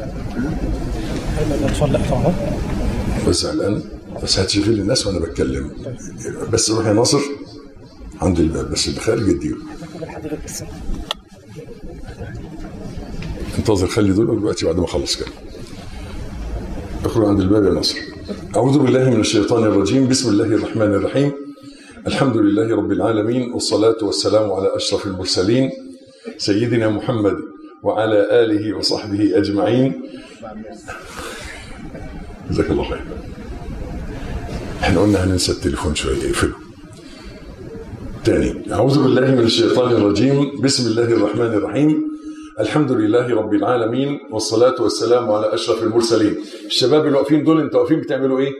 الاطفال لا طبعا بس الان بس هتشوفي لي الناس وانا بتكلم بس روح يا ناصر عند الباب بس اللي خارج اديله بس انتظر خلي دول دلوقتي بعد ما اخلص كده اخرج عند الباب يا ناصر اعوذ بالله من الشيطان الرجيم بسم الله الرحمن الرحيم الحمد لله رب العالمين والصلاة والسلام على أشرف المرسلين سيدنا محمد وعلى آله وصحبه أجمعين جزاك الله خير احنا قلنا هننسى التليفون شوية اقفله تاني أعوذ بالله من الشيطان الرجيم بسم الله الرحمن الرحيم الحمد لله رب العالمين والصلاة والسلام على أشرف المرسلين الشباب اللي واقفين دول انتوا واقفين بتعملوا ايه؟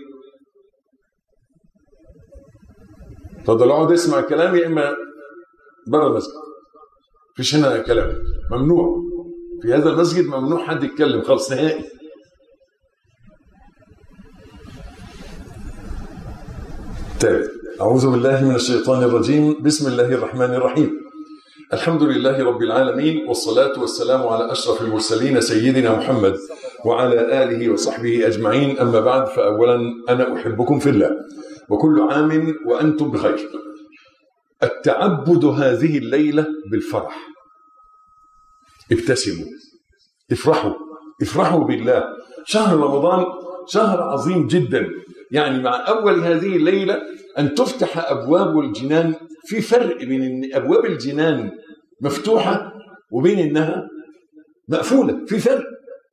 اتفضل اقعد اسمع الكلام يا اما بره المسجد مفيش هنا كلام ممنوع في هذا المسجد ممنوع حد يتكلم خالص نهائي ثالث أعوذ بالله من الشيطان الرجيم بسم الله الرحمن الرحيم الحمد لله رب العالمين والصلاة والسلام على أشرف المرسلين سيدنا محمد وعلى آله وصحبه أجمعين أما بعد فأولا أنا أحبكم في الله وكل عام وأنتم بخير التعبد هذه الليلة بالفرح ابتسموا افرحوا افرحوا بالله شهر رمضان شهر عظيم جدا يعني مع أول هذه الليلة أن تفتح أبواب الجنان في فرق بين أن أبواب الجنان مفتوحة وبين أنها مقفولة في فرق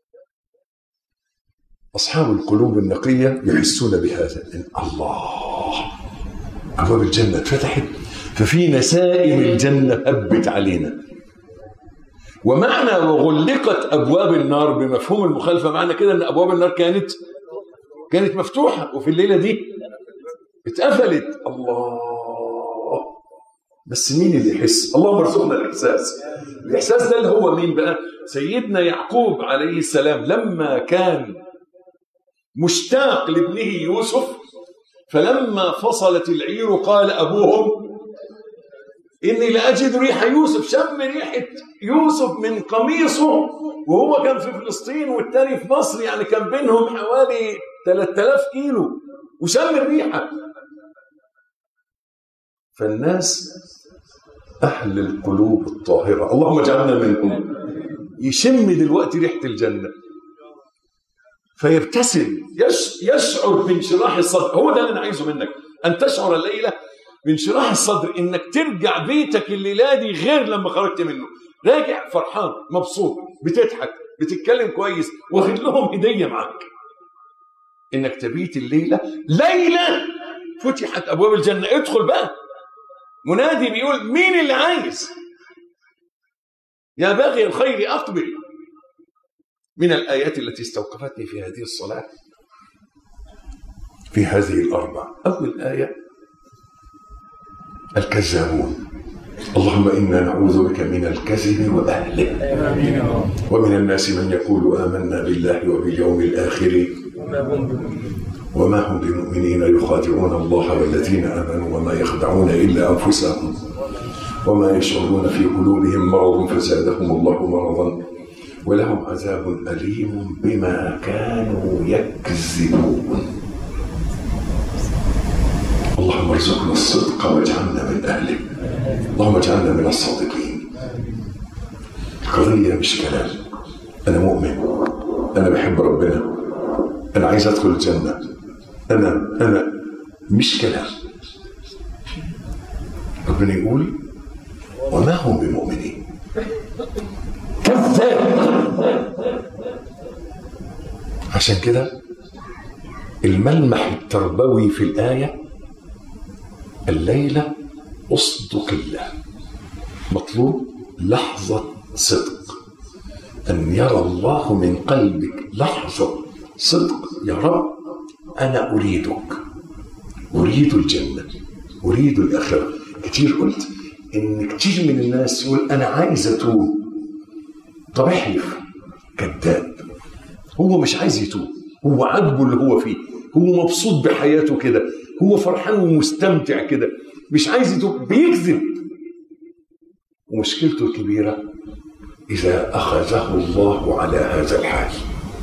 أصحاب القلوب النقية يحسون بهذا إن الله أبواب الجنة اتفتحت ففي نسائم الجنة هبت علينا ومعنى وغلقت أبواب النار بمفهوم المخالفة معنى كده أن أبواب النار كانت كانت مفتوحة وفي الليلة دي اتقفلت الله بس مين اللي يحس اللهم ارزقنا الإحساس الإحساس ده اللي هو مين بقى سيدنا يعقوب عليه السلام لما كان مشتاق لابنه يوسف فلما فصلت العير قال أبوهم إني لأجد ريح يوسف شم ريحة يوسف من قميصه وهو كان في فلسطين والتاني في مصر يعني كان بينهم حوالي 3000 كيلو وشم الريحة فالناس أهل القلوب الطاهرة اللهم اجعلنا منهم يشم دلوقتي ريحة الجنة فيبتسم يش يشعر بانشراح الصدر هو ده اللي انا عايزه منك ان تشعر الليله بانشراح الصدر انك ترجع بيتك الليله دي غير لما خرجت منه راجع فرحان مبسوط بتضحك بتتكلم كويس واخد لهم هديه معاك انك تبيت الليله ليله فتحت ابواب الجنه ادخل بقى منادي بيقول مين اللي عايز يا باغي الخير اقبل من الآيات التي استوقفتني في هذه الصلاة في هذه الأربع أول آية الكذابون اللهم إنا نعوذ بك من الكذب وأهله ومن الناس من يقول آمنا بالله وباليوم الآخر وما هم بمؤمنين يخادعون الله والذين آمنوا وما يخدعون إلا أنفسهم وما يشعرون في قلوبهم مرض فزادهم الله مرضا ولهم عذاب أليم بما كانوا يكذبون اللهم ارزقنا الصدق واجعلنا من أهله اللهم اجعلنا من الصادقين القضية مش كلام أنا مؤمن أنا بحب ربنا أنا عايز أدخل الجنة أنا أنا مش كلام ربنا يقول وما هم بمؤمنين كذاب عشان كده الملمح التربوي في الآية الليلة أصدق الله مطلوب لحظة صدق أن يرى الله من قلبك لحظة صدق يا رب أنا أريدك أريد الجنة أريد الآخرة كتير قلت إن كتير من الناس يقول أنا عايز أتوب طب احلف كذاب هو مش عايز يتوب هو عاجبه اللي هو فيه هو مبسوط بحياته كده هو فرحان ومستمتع كده مش عايز يتوب بيكذب ومشكلته الكبيرة إذا أخذه الله على هذا الحال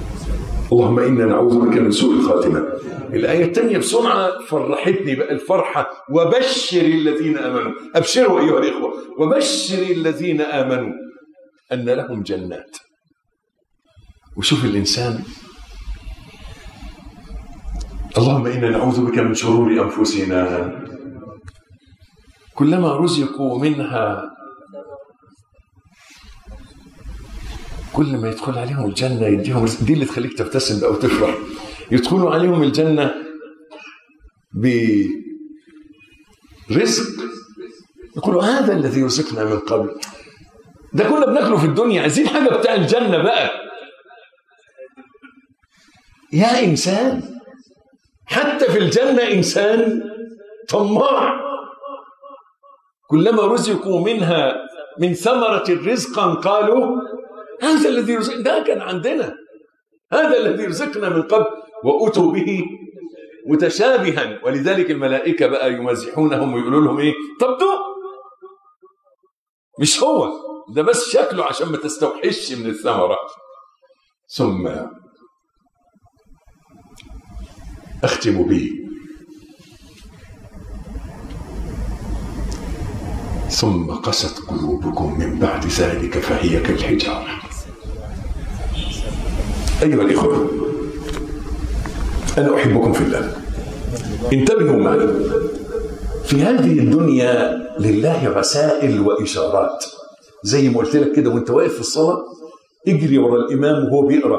اللهم انا نعوذ بك من سوء الخاتمه الايه الثانيه بسرعه فرحتني بقى الفرحه وبشر الذين امنوا ابشروا ايها الاخوه وبشر الذين امنوا ان لهم جنات وشوف الانسان اللهم انا نعوذ بك من شرور انفسنا كلما رزقوا منها كل ما يدخل عليهم الجنة يديهم رزق دي اللي تخليك تبتسم بقى وتفرح يدخلوا عليهم الجنة برزق يقولوا هذا الذي رزقنا من قبل ده كنا بناكله في الدنيا عايزين حاجة بتاع الجنة بقى يا إنسان حتى في الجنة إنسان طماع كلما رزقوا منها من ثمرة رزقا قالوا هذا الذي رزق ده كان عندنا هذا الذي رزقنا من قبل وأتوا به متشابها ولذلك الملائكة بقى يمازحونهم ويقولوا لهم إيه طب دوق مش هو ده بس شكله عشان ما تستوحش من الثمرة ثم أختم به ثم قست قلوبكم من بعد ذلك فهي كالحجارة أيها الإخوة أنا أحبكم في الله انتبهوا معي في هذه الدنيا لله رسائل وإشارات زي ما قلت لك كده وانت واقف في الصلاة اجري ورا الإمام وهو بيقرأ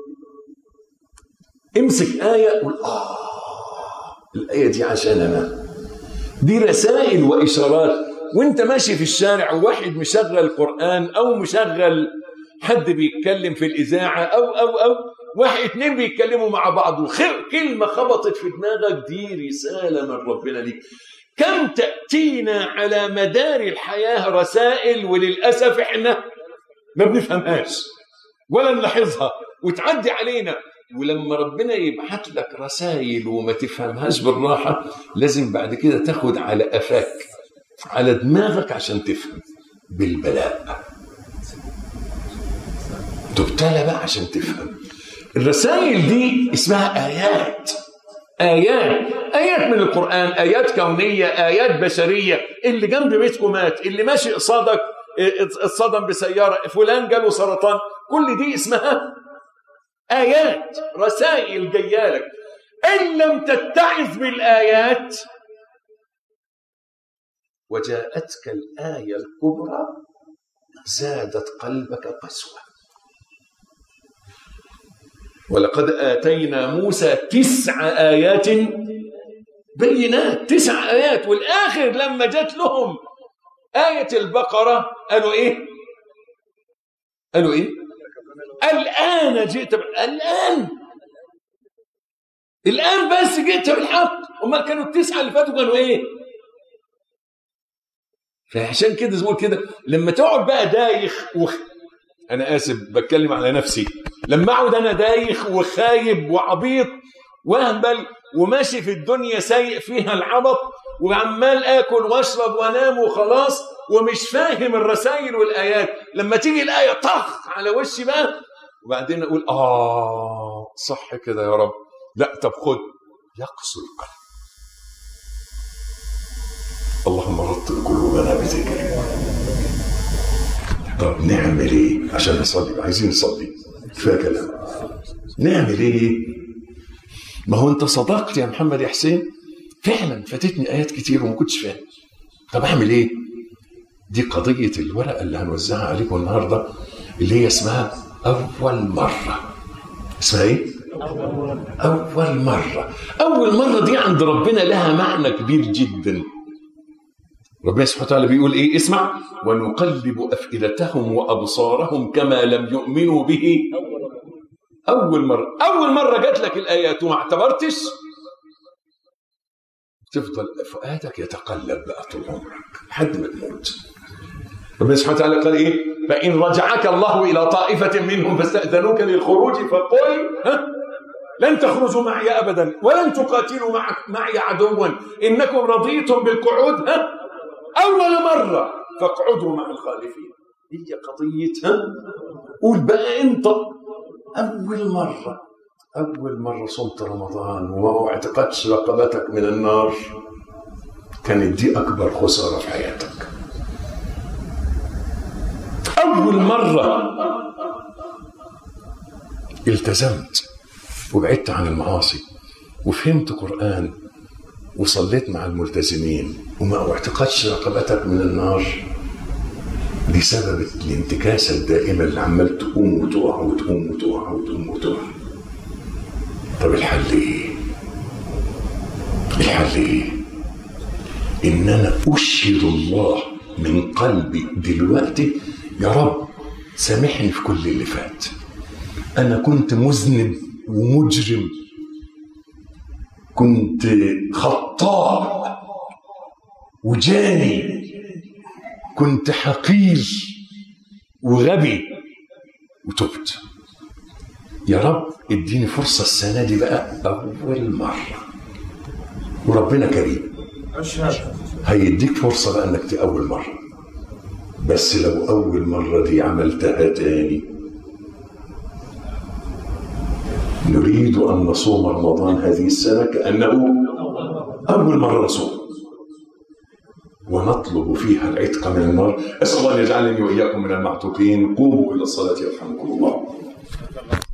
امسك آية قول آه الآية دي عشان أنا دي رسائل وإشارات وانت ماشي في الشارع وواحد مشغل قرآن أو مشغل حد بيتكلم في الإذاعة أو أو أو واحد اتنين بيتكلموا مع بعض وخير كلمة خبطت في دماغك دي رسالة من ربنا ليك كم تأتينا على مدار الحياة رسائل وللأسف احنا ما بنفهمهاش ولا نلاحظها وتعدي علينا ولما ربنا يبعت لك رسائل وما تفهمهاش بالراحة لازم بعد كده تاخد على قفاك على دماغك عشان تفهم بالبلاء تبتلى بقى عشان تفهم الرسائل دي اسمها آيات آيات آيات من القرآن آيات كونية آيات بشرية اللي جنب بيتكم مات اللي ماشي قصادك اتصدم بسيارة فلان جاله سرطان كل دي اسمها آيات رسائل جايالك إن لم تتعظ بالآيات وجاءتك الآية الكبرى زادت قلبك قسوة ولقد آتينا موسى تسع آيات بينات تسع آيات والآخر لما جت لهم آية البقرة قالوا إيه قالوا إيه الآن جئت ب... الآن الآن بس جئت بالحق أمال كانوا التسعة اللي فاتوا كانوا إيه فعشان كده زي كده لما تقعد بقى دايخ وخ... انا اسف بتكلم على نفسي لما اقعد انا دايخ وخايب وعبيط واهبل وماشي في الدنيا سايق فيها العبط وعمال اكل واشرب وانام وخلاص ومش فاهم الرسائل والايات لما تيجي الايه طخ على وشي بقى وبعدين اقول اه صح كده يا رب لا طب خد يقسو القلب اللهم رتب قلوبنا بذكرك طب نعمل ايه عشان نصلي عايزين نصلي كفايه كلام نعمل ايه ما هو انت صدقت يا محمد يا حسين فعلا فاتتني ايات كتير وما كنتش فاهم طب اعمل ايه دي قضيه الورقه اللي هنوزعها عليكم النهارده اللي هي اسمها اول مره اسمها ايه اول مره اول مره دي عند ربنا لها معنى كبير جدا ربنا سبحانه وتعالى بيقول ايه اسمع ونقلب افئدتهم وابصارهم كما لم يؤمنوا به اول مره اول مره جات لك الايات وما اعتبرتش تفضل فؤادك يتقلب بقى طول عمرك لحد ما تموت ربنا سبحانه وتعالى قال ايه فان رجعك الله الى طائفه منهم فاستاذنوك للخروج فقل ها لن تخرجوا معي ابدا ولن تقاتلوا معي عدوا انكم رضيتم بالقعود ها أول مرة فاقعدوا مع الخالفين هي قضية ها قول بقى أنت أول مرة أول مرة صمت رمضان وما اعتقدش رقبتك من النار كانت دي أكبر خسارة في حياتك أول مرة التزمت وبعدت عن المعاصي وفهمت قرآن وصليت مع الملتزمين وما اعتقدش رقبتك من النار دي سبب الانتكاسة الدائمة اللي عمال تقوم وتقع وتقوم وتقع وتقوم وتقع طب الحل ايه؟ الحل ايه؟ ان انا اشهد الله من قلبي دلوقتي يا رب سامحني في كل اللي فات انا كنت مذنب ومجرم كنت خطاء وجاني كنت حقير وغبي وتبت يا رب اديني فرصة السنة دي بقى أول مرة وربنا كريم هيديك فرصة بقى انك أول مرة بس لو أول مرة دي عملتها تاني نريد أن نصوم رمضان هذه السنة كأنه أول مرة نصوم ونطلب فيها العتق من النار أسأل الله أن يجعلني وإياكم من المعتوقين قوموا إلى الصلاة يرحمكم الله